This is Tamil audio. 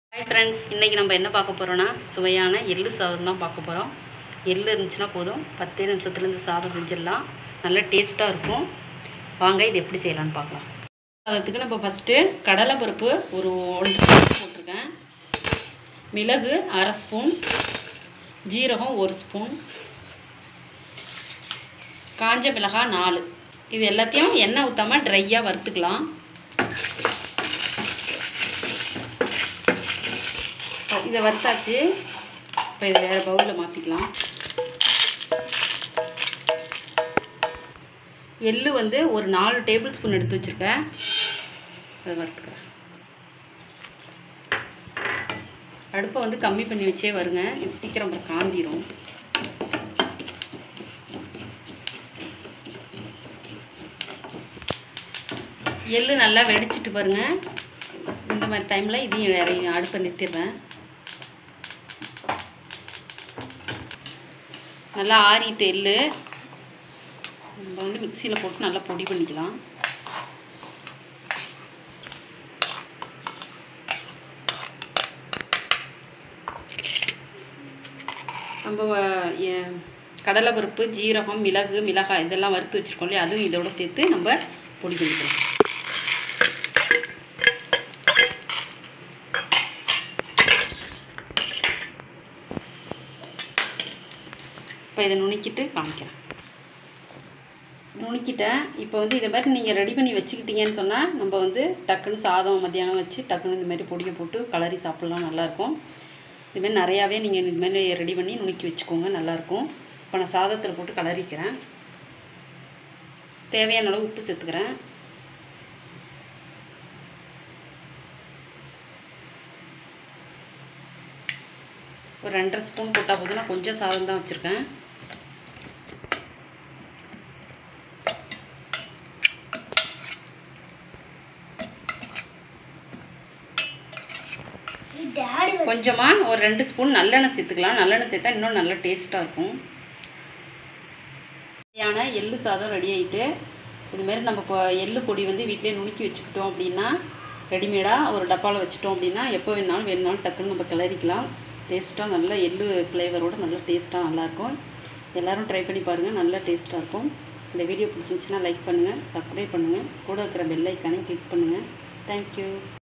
ஹாய் ஃப்ரெண்ட்ஸ் இன்றைக்கி நம்ம என்ன பார்க்க போகிறோன்னா சுவையான எள்ளு சாதம் தான் பார்க்க போகிறோம் எள்ளு இருந்துச்சுன்னா போதும் பத்தே நிமிஷத்துலேருந்து சாதம் செஞ்சிடலாம் நல்ல டேஸ்ட்டாக இருக்கும் வாங்க இது எப்படி செய்யலாம்னு பார்க்கலாம் சாதத்துக்கு நம்ம ஃபஸ்ட்டு கடலைப்பருப்பு ஒரு ஒன்றரை ஸ்பூன் போட்டிருக்கேன் மிளகு அரை ஸ்பூன் ஜீரகம் ஒரு ஸ்பூன் காஞ்ச மிளகாய் நாலு இது எல்லாத்தையும் எண்ணெய் ஊற்றாமல் ட்ரையாக வறுத்துக்கலாம் இதை வறுத்தாச்சு இப்போ இதை வேறு பவுலில் மாற்றிக்கலாம் எள்ளு வந்து ஒரு நாலு டேபிள் ஸ்பூன் எடுத்து வச்சுருக்கேன் அதை வறுத்துக்கிறேன் அடுப்பை வந்து கம்மி பண்ணி வச்சே வருங்க இது சீக்கிரம் அப்புறம் காந்திரும் எள்ளு நல்லா வெடிச்சிட்டு பாருங்க இந்த மாதிரி டைமில் இதையும் இறங்கி அடுப்பை நிறுத்திடுறேன் நல்லா ஆறிட்டு எள்ளு நம்ம வந்து மிக்சியில் போட்டு நல்லா பொடி பண்ணிக்கலாம் நம்ம வ- எ- கடலைப்பருப்பு ஜீரகம் மிளகு மிளகாய் இதெல்லாம் வறுத்து வச்சுருக்கோம் இல்லையா அதுவும் இதோட சேர்த்து நம்ம பொடி பண்ணிக்கலாம் இப்போ இதை நுணுக்கிட்டு காமிக்கிறேன் நுணுக்கிட்டேன் இப்போ வந்து இதை மாதிரி நீங்கள் ரெடி பண்ணி வச்சுக்கிட்டீங்கன்னு சொன்னால் நம்ம வந்து டக்குன்னு சாதம் மத்தியானம் வச்சு டக்குன்னு இந்த மாதிரி பொடியை போட்டு கலரி சாப்பிட்லாம் நல்லாயிருக்கும் இதுமாரி நிறையாவே நீங்கள் இது மாதிரி ரெடி பண்ணி நுணுக்கி வச்சுக்கோங்க நல்லாயிருக்கும் இப்போ நான் சாதத்தில் போட்டு கலரிக்கிறேன் தேவையான அளவு உப்பு சேர்த்துக்கிறேன் ஒரு ரெண்டரை ஸ்பூன் போட்டால் போதும் நான் கொஞ்சம் சாதம் தான் வச்சுருக்கேன் கொஞ்சமாக ஒரு ரெண்டு ஸ்பூன் நல்லெண்ணெய் சேர்த்துக்கலாம் நல்லெண்ணெய் சேர்த்தா இன்னும் நல்ல டேஸ்ட்டாக இருக்கும் சரியான எள்ளு சாதம் ரெடி ஆகிட்டு இதுமாரி நம்ம இப்போ எள்ளு பொடி வந்து வீட்டிலே நுணுக்கி வச்சுக்கிட்டோம் அப்படின்னா ரெடிமேடாக ஒரு டப்பாவில் வச்சுட்டோம் அப்படின்னா எப்போ வேணாலும் வேணுனாலும் டக்குன்னு நம்ம கிளறிக்கலாம் டேஸ்ட்டாக நல்ல எள்ளு ஃப்ளேவரோட நல்ல டேஸ்ட்டாக நல்லாயிருக்கும் எல்லோரும் ட்ரை பண்ணி பாருங்கள் நல்ல டேஸ்ட்டாக இருக்கும் இந்த வீடியோ பிடிச்சிருந்துச்சின்னா லைக் பண்ணுங்கள் சப்ஸ்கிரைப் பண்ணுங்கள் கூட இருக்கிற பெல் ஐக்கானையும் கிளிக் பண்ணுங்கள் தேங்க்யூ